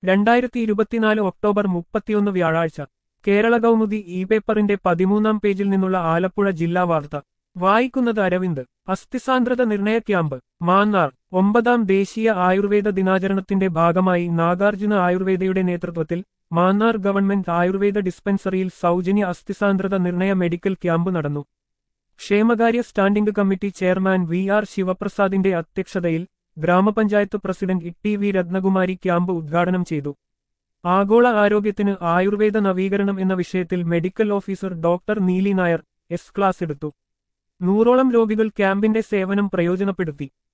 രണ്ടായിരത്തി ഇരുപത്തിനാല് ഒക്ടോബർ മുപ്പത്തിയൊന്ന് വ്യാഴാഴ്ച കേരള കൗമുദി ഇ പേപ്പറിന്റെ പതിമൂന്നാം പേജിൽ നിന്നുള്ള ആലപ്പുഴ ജില്ലാ വാർത്ത വായിക്കുന്നത് അരവിന്ദ് അസ്ഥിസാന്ദ്രത നിർണയ ക്യാമ്പ് മാന്നാർ ഒമ്പതാം ദേശീയ ആയുർവേദ ദിനാചരണത്തിന്റെ ഭാഗമായി നാഗാർജുന ആയുർവേദയുടെ നേതൃത്വത്തിൽ മാന്നാർ ഗവൺമെന്റ് ആയുർവേദ ഡിസ്പെൻസറിയിൽ സൗജന്യ അസ്ഥിസാന്ദ്രത നിർണയ മെഡിക്കൽ ക്യാമ്പ് നടന്നു ക്ഷേമകാര്യ standing committee chairman V R ശിവപ്രസാദിന്റെ അധ്യക്ഷതയിൽ ഗ്രാമപഞ്ചായത്ത് president E V Rathnakumari camp ഉദ്ഘാടനം ചെയ്തു ആഗോള ആരോഗ്യത്തിന് ആയുർവേദ നവീകരണം എന്ന വിഷയത്തിൽ medical officer doctor Neeli Nair S class എടുത്തു നൂറോളം രോഗികൾ ക്യാമ്പിന്റെ സേവനം പ്രയോജനപ്പെടുത്തി